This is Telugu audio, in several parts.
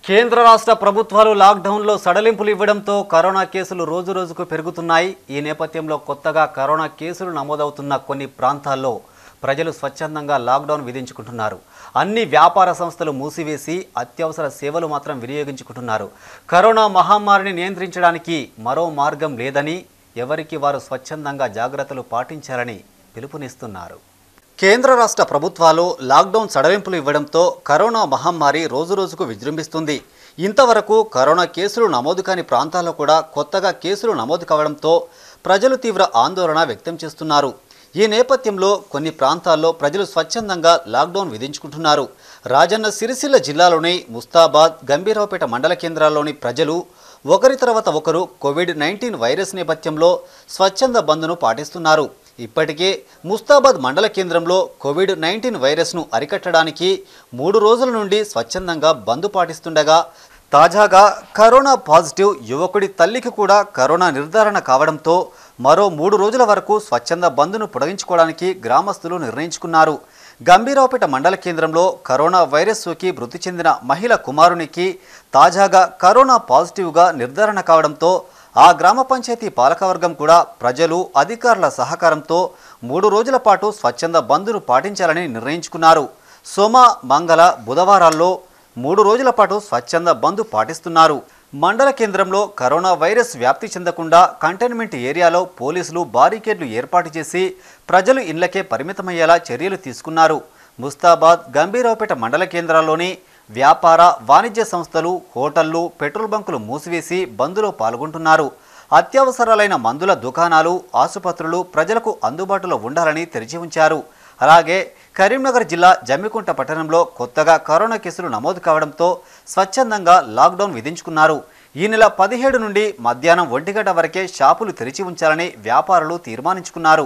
కేంద్ర రాష్ట్ర ప్రభుత్వాలు లాక్డౌన్లో సడలింపులు ఇవ్వడంతో కరోనా కేసులు రోజు రోజుకు పెరుగుతున్నాయి ఈ నేపథ్యంలో కొత్తగా కరోనా కేసులు నమోదవుతున్న కొన్ని ప్రాంతాల్లో ప్రజలు స్వచ్ఛందంగా లాక్డౌన్ విధించుకుంటున్నారు అన్ని వ్యాపార సంస్థలు మూసివేసి అత్యవసర సేవలు మాత్రం వినియోగించుకుంటున్నారు కరోనా మహమ్మారిని నియంత్రించడానికి మరో మార్గం లేదని ఎవరికి వారు స్వచ్ఛందంగా జాగ్రత్తలు పాటించాలని పిలుపునిస్తున్నారు కేంద్ర రాష్ట్ర ప్రభుత్వాలు లాక్డౌన్ సడలింపులు ఇవ్వడంతో కరోనా మహమ్మారి రోజురోజుకు విజృంభిస్తుంది ఇంతవరకు కరోనా కేసులు నమోదు కాని ప్రాంతాల్లో కూడా కొత్తగా కేసులు నమోదు కావడంతో ప్రజలు తీవ్ర ఆందోళన వ్యక్తం చేస్తున్నారు ఈ నేపథ్యంలో కొన్ని ప్రాంతాల్లో ప్రజలు స్వచ్ఛందంగా లాక్డౌన్ విధించుకుంటున్నారు రాజన్న సిరిసిల్ల జిల్లాలోని ముస్తాబాద్ గంభీరావుపేట మండల కేంద్రాల్లోని ప్రజలు ఒకరి తర్వాత ఒకరు కోవిడ్ నైన్టీన్ వైరస్ నేపథ్యంలో స్వచ్ఛంద బంద్ను పాటిస్తున్నారు ఇప్పటికే ముస్తాబాద్ మండల కేంద్రంలో కోవిడ్ నైన్టీన్ వైరస్ను అరికట్టడానికి మూడు రోజుల నుండి స్వచ్ఛందంగా బంద్ పాటిస్తుండగా తాజాగా కరోనా పాజిటివ్ యువకుడి తల్లికి కూడా కరోనా నిర్ధారణ కావడంతో మరో మూడు రోజుల వరకు స్వచ్ఛంద బంద్ను పొడిగించుకోవడానికి గ్రామస్తులు నిర్ణయించుకున్నారు గంభీరావుపేట మండల కేంద్రంలో కరోనా వైరస్ సోకి మృతి చెందిన మహిళ కుమారునికి తాజాగా కరోనా పాజిటివ్గా నిర్ధారణ కావడంతో ఆ గ్రామ పంచాయతీ పాలకవర్గం కూడా ప్రజలు అధికారుల సహకారంతో మూడు రోజుల పాటు స్వచ్ఛంద బంద్ను పాటించాలని నిర్ణయించుకున్నారు సోమ మంగళ బుధవారాల్లో మూడు రోజుల పాటు స్వచ్ఛంద బంద్ పాటిస్తున్నారు మండల కేంద్రంలో కరోనా వైరస్ వ్యాప్తి చెందకుండా కంటైన్మెంట్ ఏరియాలో పోలీసులు బారికేడ్లు ఏర్పాటు చేసి ప్రజలు ఇళ్లకే పరిమితమయ్యేలా చర్యలు తీసుకున్నారు ముస్తాబాద్ గంభీరావుపేట మండల కేంద్రాల్లోని వ్యాపార వాణిజ్య సంస్థలు హోటళ్లు పెట్రోల్ బంకులు మూసివేసి బంద్లో పాల్గొంటున్నారు అత్యవసరాలైన మందుల దుకాణాలు ఆసుపత్రులు ప్రజలకు అందుబాటులో ఉండాలని తెరిచి ఉంచారు అలాగే కరీంనగర్ జిల్లా జమ్మికుంట పట్టణంలో కొత్తగా కరోనా కేసులు నమోదు కావడంతో స్వచ్ఛందంగా లాక్డౌన్ విధించుకున్నారు ఈ నెల పదిహేడు నుండి మధ్యాహ్నం ఒంటి గంట వరకే షాపులు తెరిచి ఉంచాలని వ్యాపారులు తీర్మానించుకున్నారు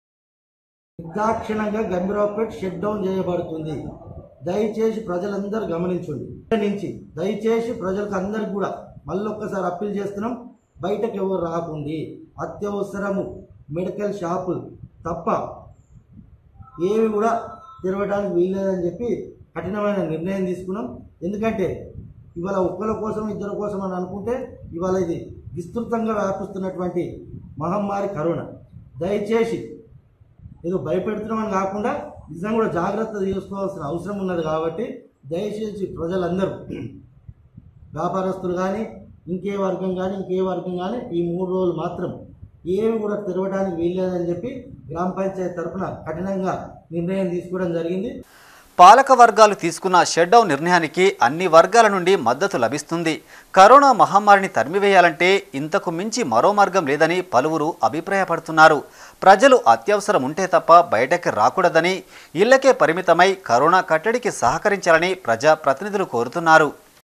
నిర్దాక్షిణంగా గంభీరావుపేట్ షట్ డౌన్ చేయబడుతుంది దయచేసి ప్రజలందరూ గమనించండి ఇక్కడి నుంచి దయచేసి ప్రజలకు అందరికి కూడా మళ్ళొక్కసారి అప్పీల్ చేస్తున్నాం బయటకు ఎవరు రాకుండి అత్యవసరము మెడికల్ షాపులు తప్ప ఏవి కూడా తెరవడానికి వీల్లేదని చెప్పి కఠినమైన నిర్ణయం తీసుకున్నాం ఎందుకంటే ఇవాళ ఒక్కరి కోసం ఇద్దరి కోసం అని అనుకుంటే ఇవాళ ఇది విస్తృతంగా వ్యాపిస్తున్నటువంటి మహమ్మారి కరోనా దయచేసి ఏదో భయపెడుతున్నామని కాకుండా నిజంగా కూడా జాగ్రత్త తీసుకోవాల్సిన అవసరం ఉన్నది కాబట్టి దయచేసి ప్రజలందరూ వ్యాపారస్తులు కానీ ఇంకే వర్గం కానీ ఇంకే వర్గం కానీ ఈ మూడు రోజులు మాత్రం ఏమి కూడా తెరవడానికి వీల్లేదని చెప్పి గ్రామ పంచాయతీ తరఫున కఠినంగా నిర్ణయం తీసుకోవడం జరిగింది పాలక వర్గాలు తీసుకున్న షట్డౌన్ నిర్ణయానికి అన్ని వర్గాల నుండి మద్దతు లభిస్తుంది కరోనా మహమ్మారిని తరిమివేయాలంటే ఇంతకు మించి మరో మార్గం లేదని పలువురు అభిప్రాయపడుతున్నారు ప్రజలు అత్యవసరం ఉంటే తప్ప బయటకి రాకూడదని ఇళ్లకే పరిమితమై కరోనా కట్టడికి సహకరించాలని ప్రజా ప్రతినిధులు కోరుతున్నారు